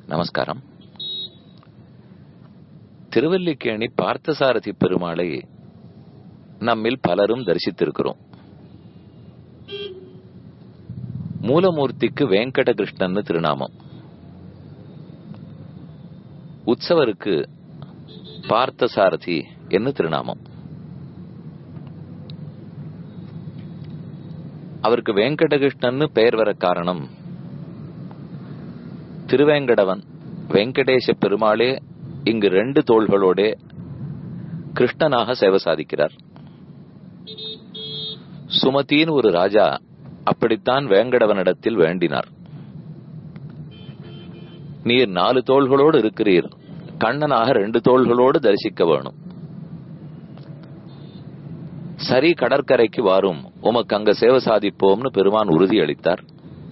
நமஸ்காரம் திருவல்லிக்கேணி பார்த்தசாரதி பெருமாளை நம்மில் பலரும் தரிசித்திருக்கிறோம் மூலமூர்த்திக்கு வெங்கடகிருஷ்ணன் திருநாமம் உற்சவருக்கு பார்த்தசாரதி என்று திருநாமம் அவருக்கு வெங்கடகிருஷ்ணன் பெயர் வர காரணம் திருவேங்கடவன் வெங்கடேச பெருமாளே இங்கு ரெண்டு தோள்களோட கிருஷ்ணனாக சேவை சாதிக்கிறார் சுமதியின் ஒரு ராஜா அப்படித்தான் வேங்கடவனிடத்தில் வேண்டினார் நீர் நாலு தோள்களோடு இருக்கிறீர் கண்ணனாக ரெண்டு தோள்களோடு தரிசிக்க வேணும் சரி கடற்கரைக்கு வாரும் உமக்கு அங்க சேவை சாதிப்போம்னு பெருமான் உறுதி அளித்தார்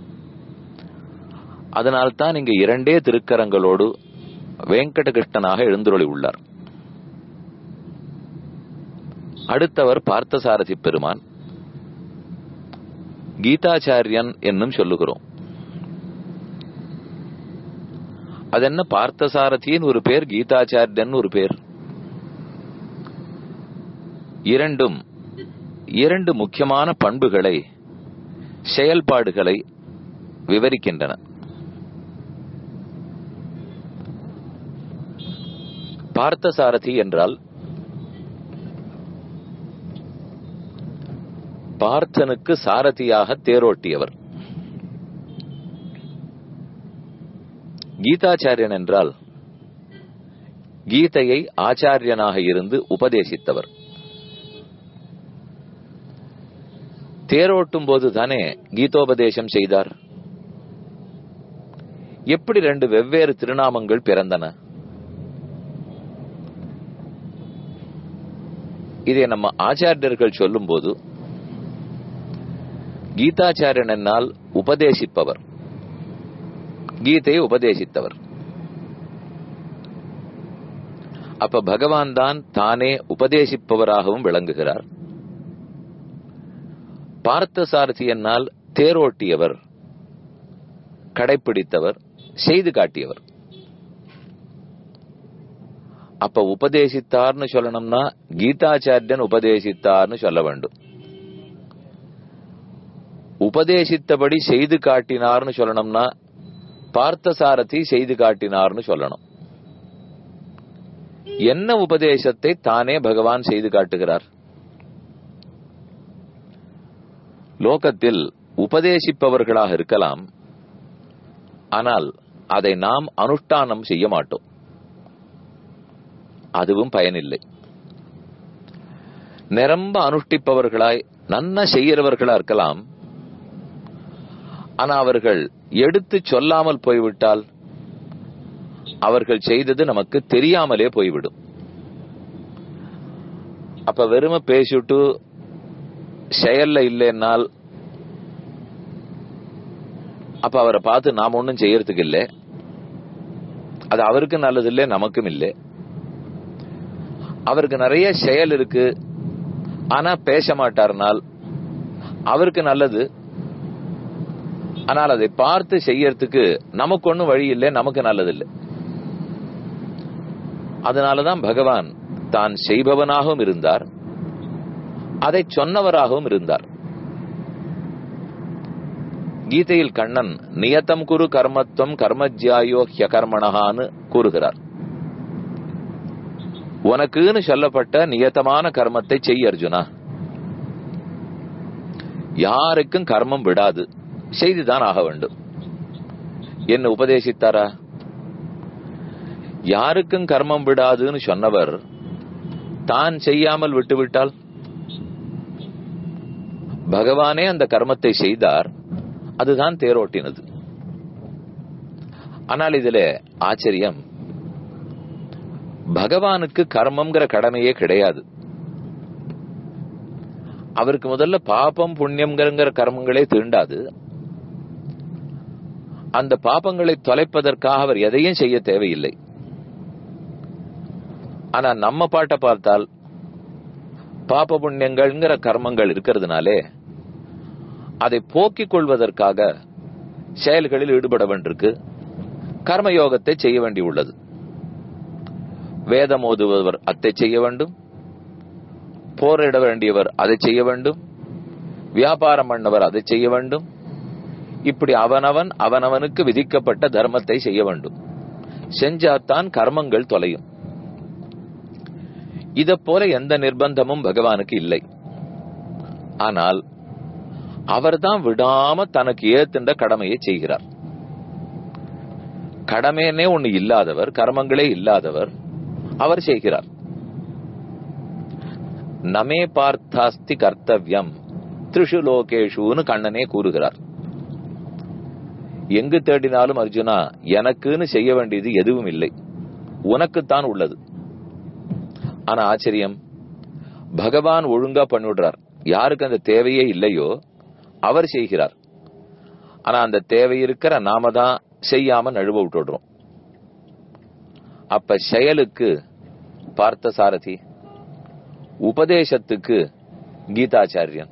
அதனால்தான் இங்கு இரண்டே திருக்கரங்களோடு வெங்கடகிருஷ்ணனாக எழுந்துருளி உள்ளார் அடுத்தவர் பார்த்தசாரதி பெருமான் கீதாச்சாரியன் என்னும் சொல்லுகிறோம் அதென்ன பார்த்தசாரதியின் ஒரு பேர் கீதாச்சாரியன் ஒரு பேர் இரண்டும் இரண்டு முக்கியமான பண்புகளை செயல்பாடுகளை விவரிக்கின்றன பார்த்தசாரதி என்றால் பார்த்தனுக்கு சாரதியாக தேரோட்டியவர் கீதாச்சாரியன் என்றால் கீதையை ஆச்சாரியனாக இருந்து உபதேசித்தவர் தேரோட்டும் போது தானே கீதோபதேசம் செய்தார் எப்படி ரெண்டு வெவ்வேறு திருநாமங்கள் பிறந்தன இதை நம்ம ஆச்சாரியர்கள் சொல்லும் போது கீதாச்சாரியன் என்னால் உபதேசிப்பவர் கீதையை உபதேசித்தவர் அப்ப பகவான் தான் தானே உபதேசிப்பவராகவும் விளங்குகிறார் பார்த்த சாரதி என்னால் தேரோட்டியவர் கடைப்பிடித்தவர் செய்து காட்டியவர் அப்ப உபதேசித்தார்னு சொல்லணும்னா கீதாச்சாரியன் உபதேசித்தார்னு சொல்ல வேண்டும் உபதேசித்தபடி செய்து காட்டினார்னு சொல்லணும்னா பார்த்தசாரதி செய்து காட்டினார்னு சொல்லணும் என்ன உபதேசத்தை தானே பகவான் செய்து காட்டுகிறார் லோகத்தில் உபதேசிப்பவர்களாக இருக்கலாம் ஆனால் அதை நாம் அனுஷ்டானம் செய்ய மாட்டோம் அதுவும் பயனில்லை நிரம்ப அனுஷ்டிப்பவர்களாய் நன்ன செய்கிறவர்களா இருக்கலாம் ஆனா அவர்கள் எடுத்து சொல்லாமல் போய்விட்டால் அவர்கள் செய்தது நமக்கு தெரியாமலே போய்விடும் அப்ப வெறும பேசிட்டு செயல்ல இல்லைன்னால் அப்ப அவரை பார்த்து நாம் ஒன்னும் செய்யறதுக்கு இல்லை அது அவருக்கு நல்லது இல்லை நமக்கும் இல்லை அவருக்கு நிறைய செயல் இருக்கு ஆனா பேச மாட்டார்னால் அவருக்கு நல்லது ஆனால் அதை பார்த்து செய்யறதுக்கு நமக்கு ஒன்னும் வழி இல்லை நமக்கு நல்லது இல்லை அதனாலதான் பகவான் தான் செய்பவனாகவும் இருந்தார் அதை சொன்னவராகவும் இருந்தார் கீதையில் கண்ணன் நியத்தம் குரு கர்மத்துவம் கர்மஜ்யாயோ ஹியகர்மணகான்னு கூறுகிறார் உனக்குன்னு சொல்லப்பட்ட நியத்தமான கர்மத்தை செய் அர்ஜுனா யாருக்கும் கர்மம் விடாது செய்துதான் ஆக வேண்டும் என்ன உபதேசித்தாரா யாருக்கும் கர்மம் விடாதுன்னு சொன்னவர் தான் செய்யாமல் விட்டுவிட்டால் பகவானே அந்த கர்மத்தை செய்தார் அதுதான் தேரோட்டினது ஆனால் இதுல ஆச்சரியம் பகவானுக்கு கர்மம்ங்கிற கடமையே கிடையாது அவருக்கு முதல்ல பாபம் புண்ணியம்ங்கிற கர்மங்களே தீண்டாது அந்த பாபங்களை தொலைப்பதற்காக அவர் எதையும் செய்ய தேவையில்லை ஆனா நம்ம பாட்டை பார்த்தால் பாப புண்ணியங்கள்ங்கிற கர்மங்கள் இருக்கிறதுனாலே அதை போக்கிக் கொள்வதற்காக செயல்களில் ஈடுபட வேண்டியிருக்கு கர்மயோகத்தை செய்ய வேண்டியுள்ளது வேதம் ஓதுபவர் அதை செய்ய வேண்டும் போரிட வேண்டியவர் அதை செய்ய வேண்டும் வியாபாரம் பண்ணவர் அதை செய்ய வேண்டும் இப்படி அவனவன் அவனவனுக்கு விதிக்கப்பட்ட தர்மத்தை செய்ய வேண்டும் செஞ்சாத்தான் கர்மங்கள் தொலையும் இத போல எந்த நிர்பந்தமும் பகவானுக்கு இல்லை ஆனால் அவர்தான் விடாம தனக்கு ஏத்துண்ட கடமையை செய்கிறார் கடமைன்னே ஒண்ணு இல்லாதவர் கர்மங்களே இல்லாதவர் அவர் செய்கிறார் நமே பார்த்தாஸ்தி கர்த்தவ்யம் திரிஷு லோகேஷுன்னு கண்ணனே கூறுகிறார் எங்கு தேடினாலும் அர்ஜுனா எனக்குன்னு செய்ய வேண்டியது எதுவும் இல்லை உனக்குத்தான் உள்ளது ஆனா ஆச்சரியம் பகவான் ஒழுங்கா பண்ணிவிடுறார் யாருக்கு அந்த தேவையே இல்லையோ அவர் செய்கிறார் ஆனா அந்த தேவை இருக்கிற நாம தான் செய்யாம நழுவ விட்டுடுறோம் அப்ப செயலுக்கு பார்த்த சாரதி உபதேசத்துக்கு கீதாச்சாரியன்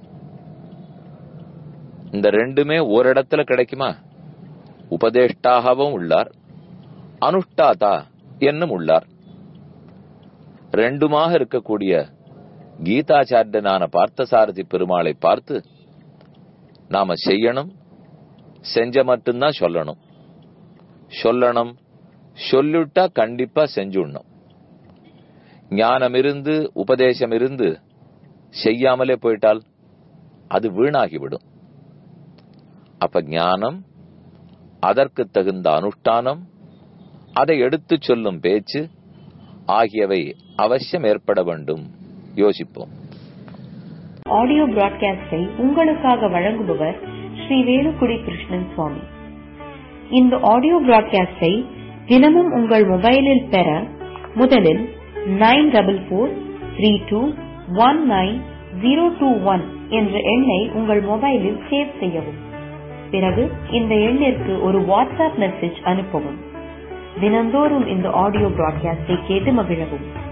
இந்த ரெண்டுமே ஒரு இடத்துல கிடைக்குமா உபதேஷ்டாகவும் உள்ளார் அனுஷ்டாதா என்னும் உள்ளார் ரெண்டுமாக இருக்கக்கூடிய கீதாச்சாரியனான பார்த்தசாரதி பெருமாளை பார்த்து நாம செய்யணும் செஞ்ச மட்டும்தான் சொல்லணும் சொல்லணும் சொல்லிட்டா கண்டிப்பா செஞ்சுடணும் ஞானம் இருந்து உபதேசம் இருந்து செய்யாமலே போயிட்டால் அது வீணாகிவிடும் அப்ப ஞானம் அதற்கு தகுந்த அனுஷ்டானம் அதை எடுத்துச் சொல்லும் பேச்சு ஆகியவை அவசியம் ஏற்பட வேண்டும் யோசிப்போம் ஆடியோ பிராட்காஸ்டை உங்களுக்காக வழங்குபவர் ஸ்ரீ வேலுக்குடி கிருஷ்ணன் சுவாமி இந்த ஆடியோ பிராட்காஸ்டை தினமும் உங்கள் மொபைலில் பெற முதலில் nine double four three two one nine zero two one என்ற எண்ணை உங்கள் மொபைலில் சேவ் செய்யவும் பிறகு இந்த எண்ணிற்கு ஒரு வாட்ஸ்அப் மெசேஜ் அனுப்பவும் தினந்தோறும் இந்த ஆடியோ பிராட்காஸ்டை கேட்டு மகிழவும்